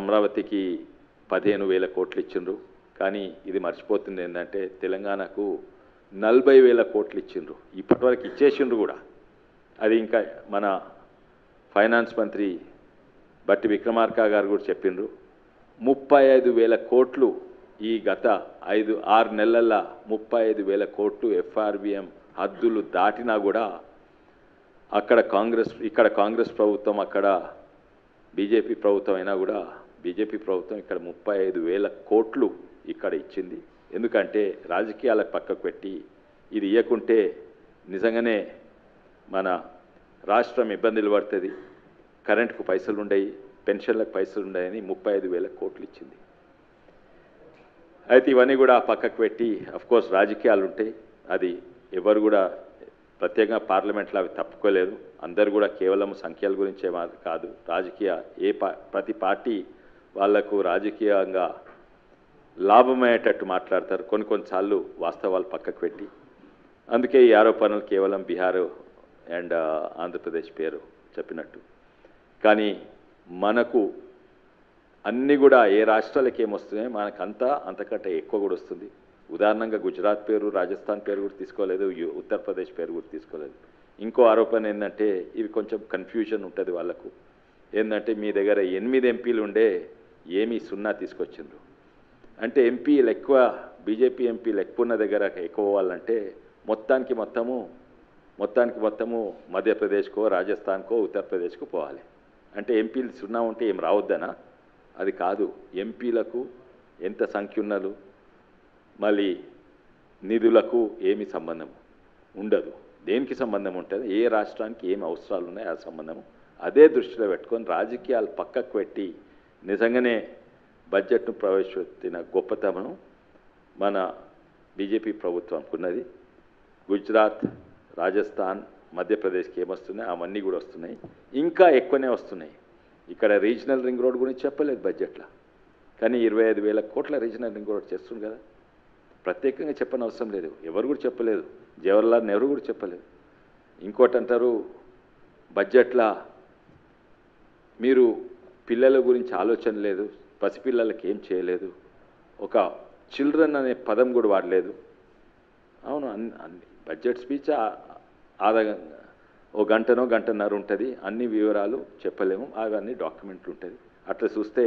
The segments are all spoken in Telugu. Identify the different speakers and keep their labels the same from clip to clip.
Speaker 1: అమరావతికి పదిహేను వేల కోట్లు ఇచ్చిండ్రు కానీ ఇది మర్చిపోతుంది ఏంటంటే తెలంగాణకు నలభై వేల కోట్లు ఇచ్చిండ్రు ఇప్పటివరకు ఇచ్చేసిండ్రు కూడా అది ఇంకా మన ఫైనాన్స్ మంత్రి బట్టి విక్రమార్క గారు కూడా చెప్పిండ్రు ముప్పై ఐదు వేల కోట్లు ఈ గత ఐదు ఆరు నెలల్లో ముప్పై ఐదు వేల కోట్లు ఎఫ్ఆర్బిఎం హద్దులు దాటినా కూడా అక్కడ కాంగ్రెస్ ఇక్కడ కాంగ్రెస్ ప్రభుత్వం అక్కడ బీజేపీ ప్రభుత్వం అయినా కూడా బీజేపీ ప్రభుత్వం ఇక్కడ ముప్పై ఐదు వేల కోట్లు ఇక్కడ ఇచ్చింది ఎందుకంటే రాజకీయాలకు పక్కకు పెట్టి ఇది ఇవ్వకుంటే నిజంగానే మన రాష్ట్రం ఇబ్బందులు పడుతుంది కరెంటుకు పైసలు ఉండయి పెన్షన్లకు పైసలు ఉండయని ముప్పై ఐదు వేల కోట్లు ఇచ్చింది అయితే ఇవన్నీ కూడా పక్కకు పెట్టి కోర్స్ రాజకీయాలు ఉంటాయి అది ఎవరు కూడా ప్రత్యేకంగా పార్లమెంట్లో అవి తప్పుకోలేదు అందరు కూడా కేవలం సంఖ్యల గురించే మా- కాదు రాజకీయ ఏ పా ప్రతి పార్టీ వాళ్లకు రాజకీయంగా లాభమయ్యేటట్టు మాట్లాడతారు కొన్ని కొన్నిసార్లు వాస్తవాలు పక్కకు పెట్టి అందుకే ఈ ఆరోపణలు కేవలం బీహార్ అండ్ ఆంధ్రప్రదేశ్ పేరు చెప్పినట్టు కానీ మనకు అన్నీ కూడా ఏ రాష్ట్రాలకి ఏమొస్తున్నాయో మనకంతా అంతకంటే ఎక్కువ కూడా వస్తుంది ఉదాహరణంగా గుజరాత్ పేరు రాజస్థాన్ పేరు కూడా తీసుకోలేదు యు- ఉత్తరప్రదేశ్ పేరు కూడా తీసుకోలేదు ఇంకో ఆరోపణ ఏంటంటే ఇది కొంచెం కన్ఫ్యూజన్ ఉంటుంది వాళ్ళకు ఏంటంటే మీ దగ్గర ఎనిమిది ఎంపీలు ఉండే ఏమీ సున్నా తీసుకొచ్చిండ్రు అంటే ఎంపీలు ఎక్కువ బీజేపీ ఎంపీలు ఎక్కువ ఉన్న దగ్గర ఎక్కువ వాళ్ళంటే మొత్తానికి మొత్తము మొత్తానికి మొత్తము మధ్యప్రదేశ్కో రాజస్థాన్కో ఉత్తరప్రదేశ్కో పోవాలి అంటే ఎంపీలు సున్నా ఉంటే ఏం రావద్దనా అది కాదు ఎంపీలకు ఎంత సంఖ్య ఉన్నలు మళ్ళీ నిధులకు ఏమి సంబంధం ఉండదు దేనికి సంబంధం ఉంటుంది ఏ రాష్ట్రానికి ఏమి అవసరాలు ఉన్నాయో ఆ సంబంధము అదే దృష్టిలో పెట్టుకొని రాజకీయాలు పక్కకు పెట్టి నిజంగానే బడ్జెట్ను ప్రవేశపెట్టిన గొప్పతనం మన బీజేపీ ప్రభుత్వంకు ఉన్నది గుజరాత్ రాజస్థాన్ మధ్యప్రదేశ్కి ఏమొస్తున్నాయి అవన్నీ కూడా వస్తున్నాయి ఇంకా ఎక్కువనే వస్తున్నాయి ఇక్కడ రీజనల్ రింగ్ రోడ్ గురించి చెప్పలేదు బడ్జెట్లో కానీ ఇరవై ఐదు వేల కోట్ల రీజనల్ రింగ్ రోడ్ చేస్తుంది కదా ప్రత్యేకంగా చెప్పని అవసరం లేదు ఎవరు కూడా చెప్పలేదు జవహర్లాల్ నెహ్రూ కూడా చెప్పలేదు ఇంకోటి అంటారు బడ్జెట్లో మీరు పిల్లల గురించి ఆలోచన లేదు పసిపిల్లలకి ఏం చేయలేదు ఒక చిల్డ్రన్ అనే పదం కూడా వాడలేదు అవును అన్ని అన్ని బడ్జెట్ స్పీచ్ ఆదా ఓ గంటనో గంటన్నర ఉంటుంది అన్ని వివరాలు చెప్పలేము అవన్నీ డాక్యుమెంట్లు ఉంటుంది అట్లా చూస్తే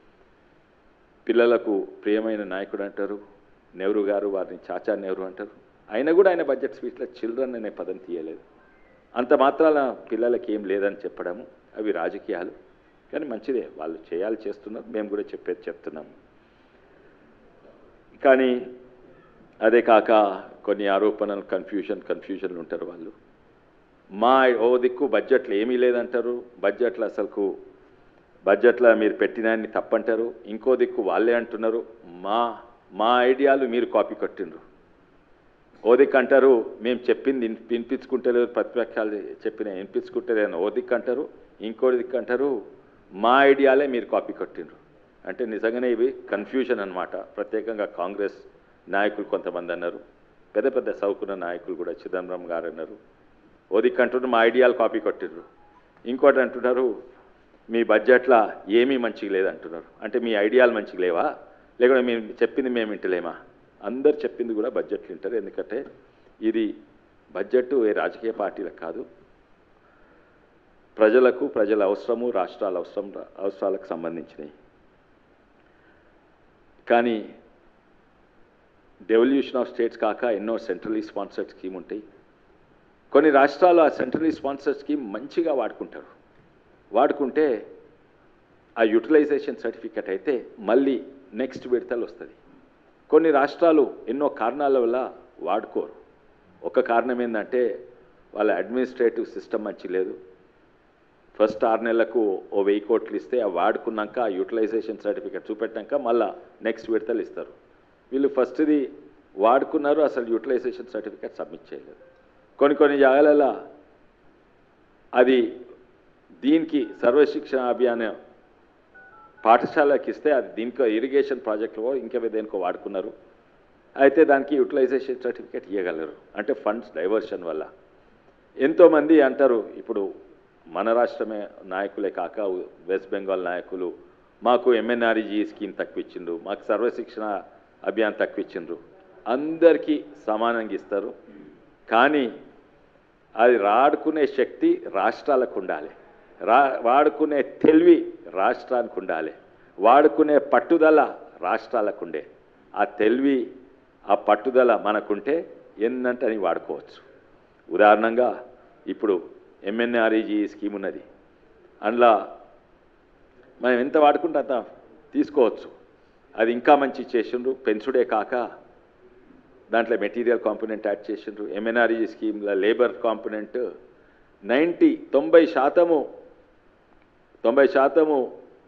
Speaker 1: పిల్లలకు ప్రియమైన నాయకుడు అంటారు నెహ్రూ గారు వారిని చాచా నెహ్రూ అంటారు అయినా కూడా ఆయన బడ్జెట్ స్పీచ్లో చిల్డ్రన్ అనే పదం తీయలేదు అంత మాత్రాల పిల్లలకి ఏం లేదని చెప్పడము అవి రాజకీయాలు కానీ మంచిదే వాళ్ళు చేయాలి చేస్తున్నారు మేము కూడా చెప్పేది చెప్తున్నాము కానీ అదే కాక కొన్ని ఆరోపణలు కన్ఫ్యూజన్ కన్ఫ్యూజన్లు ఉంటారు వాళ్ళు మా ఓ దిక్కు బడ్జెట్లో ఏమీ లేదంటారు బడ్జెట్లో అసలుకు బడ్జెట్లో మీరు పెట్టినాన్ని తప్పంటారు ఇంకో దిక్కు వాళ్ళే అంటున్నారు మా మా ఐడియాలు మీరు కాపీ కొట్టిండ్రు ఓ దిక్కు అంటారు మేము చెప్పింది విన్- వినిపించుకుంటలేదు ప్రతిపక్షాలు చెప్పిన వినిపించుకుంటలేదని ఓ దిక్కు అంటారు ఇంకో దిక్కు అంటారు మా ఐడియాలే మీరు కాపీ కొట్టిండ్రు అంటే నిజంగానే ఇవి కన్ఫ్యూజన్ అన్నమాట ప్రత్యేకంగా కాంగ్రెస్ నాయకులు కొంతమంది అన్నారు పెద్ద పెద్ద సౌకున్న నాయకులు కూడా చిదంబరం గారు అన్నారు ఓ దిక్కు అంటున్నారు మా ఐడియాలు కాపీ కొట్టిండ్రు ఇంకోటి అంటున్నారు మీ బడ్జెట్లో ఏమీ మంచిగా లేదంటున్నారు అంటే మీ ఐడియాలు మంచిగా లేవా లేకుంటే మేము చెప్పింది మేము వింటలేమా అందరు చెప్పింది కూడా బడ్జెట్లు వింటారు ఎందుకంటే ఇది బడ్జెట్ ఏ రాజకీయ పార్టీలకు కాదు ప్రజలకు ప్రజల అవసరము రాష్ట్రాల అవసరం అవసరాలకు సంబంధించినవి కానీ డెవల్యూషన్ ఆఫ్ స్టేట్స్ కాక ఎన్నో సెంట్రలీ స్పాన్సర్డ్ స్కీమ్ ఉంటాయి కొన్ని రాష్ట్రాలు ఆ సెంట్రలీ స్పాన్సర్డ్ స్కీమ్ మంచిగా వాడుకుంటారు వాడుకుంటే ఆ యూటిలైజేషన్ సర్టిఫికెట్ అయితే మళ్ళీ నెక్స్ట్ విడతలు వస్తుంది కొన్ని రాష్ట్రాలు ఎన్నో కారణాల వల్ల వాడుకోరు ఒక కారణం ఏంటంటే వాళ్ళ అడ్మినిస్ట్రేటివ్ సిస్టమ్ మంచి లేదు ఫస్ట్ ఆరు నెలలకు ఓ వెయ్యి కోట్లు ఇస్తే ఆ వాడుకున్నాక ఆ యూటిలైజేషన్ సర్టిఫికేట్ చూపెట్టాక మళ్ళా నెక్స్ట్ విడతలు ఇస్తారు వీళ్ళు ఫస్ట్ది వాడుకున్నారు అసలు యూటిలైజేషన్ సర్టిఫికేట్ సబ్మిట్ చేయలేదు కొన్ని కొన్ని జాగాలలో అది దీనికి సర్వశిక్షణ అభియాన్ పాఠశాలకి ఇస్తే అది దీనికో ఇరిగేషన్ ప్రాజెక్టులో ఇంకా దేనికో వాడుకున్నారు అయితే దానికి యూటిలైజేషన్ సర్టిఫికేట్ ఇవ్వగలరు అంటే ఫండ్స్ డైవర్షన్ వల్ల ఎంతోమంది అంటారు ఇప్పుడు మన రాష్ట్రమే నాయకులే కాక వెస్ట్ బెంగాల్ నాయకులు మాకు ఎంఎన్ఆర్ఈజీ స్కీమ్ తక్కువ ఇచ్చిండ్రు మాకు సర్వశిక్షణ అభియాన్ తక్కువ ఇచ్చిండ్రు అందరికీ సమానంగా ఇస్తారు కానీ అది వాడుకునే శక్తి రాష్ట్రాలకు ఉండాలి రా వాడుకునే తెలివి రాష్ట్రానికి ఉండాలి వాడుకునే పట్టుదల రాష్ట్రాలకు ఉండే ఆ తెలివి ఆ పట్టుదల మనకుంటే ఎన్నంటే అని వాడుకోవచ్చు ఉదాహరణంగా ఇప్పుడు ఎంఎన్ఆర్ఈజీ స్కీమ్ ఉన్నది అందులో మనం ఎంత వాడుకుంటే అంత తీసుకోవచ్చు అది ఇంకా మంచి చేసిండ్రు పెంచుడే కాక దాంట్లో మెటీరియల్ కాంపోనెంట్ యాడ్ చేసిండ్రు ఎంఎన్ఆర్ఈ స్కీమ్లో లేబర్ కాంపోనెంట్ నైంటీ తొంభై శాతము తొంభై శాతము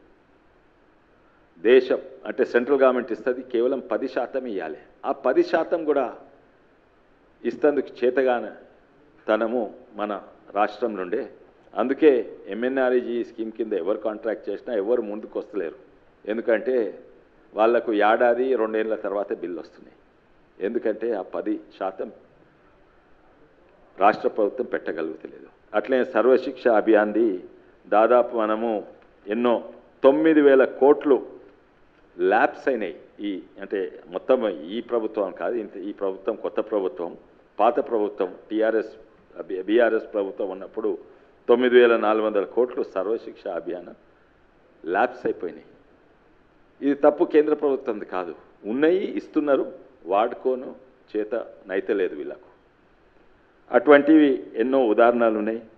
Speaker 1: దేశం అంటే సెంట్రల్ గవర్నమెంట్ ఇస్తుంది కేవలం పది శాతం ఇవ్వాలి ఆ పది శాతం కూడా ఇస్తందుకు చేతగాన తనము మన రాష్ట్రం నుండే అందుకే ఎంఎన్ఆర్ఈజీ స్కీమ్ కింద ఎవరు కాంట్రాక్ట్ చేసినా ఎవరు ముందుకు వస్తలేరు ఎందుకంటే వాళ్లకు ఏడాది రెండేళ్ల తర్వాత బిల్లు వస్తున్నాయి ఎందుకంటే ఆ పది శాతం రాష్ట్ర ప్రభుత్వం పెట్టగలుగుతలేదు అట్లే సర్వశిక్ష అభియాన్ది దాదాపు మనము ఎన్నో తొమ్మిది వేల కోట్లు ల్యాబ్స్ అయినాయి ఈ అంటే మొత్తం ఈ ప్రభుత్వం కాదు ఇంత ఈ ప్రభుత్వం కొత్త ప్రభుత్వం పాత ప్రభుత్వం టీఆర్ఎస్ బీఆర్ఎస్ ప్రభుత్వం ఉన్నప్పుడు తొమ్మిది వేల నాలుగు వందల కోట్లు సర్వశిక్ష అభియాన్ ల్యాబ్స్ అయిపోయినాయి ఇది తప్పు కేంద్ర ప్రభుత్వంది కాదు ఉన్నాయి ఇస్తున్నారు వాడుకోను చేత నైతలేదు వీళ్ళకు అటువంటివి ఎన్నో ఉదాహరణలు ఉన్నాయి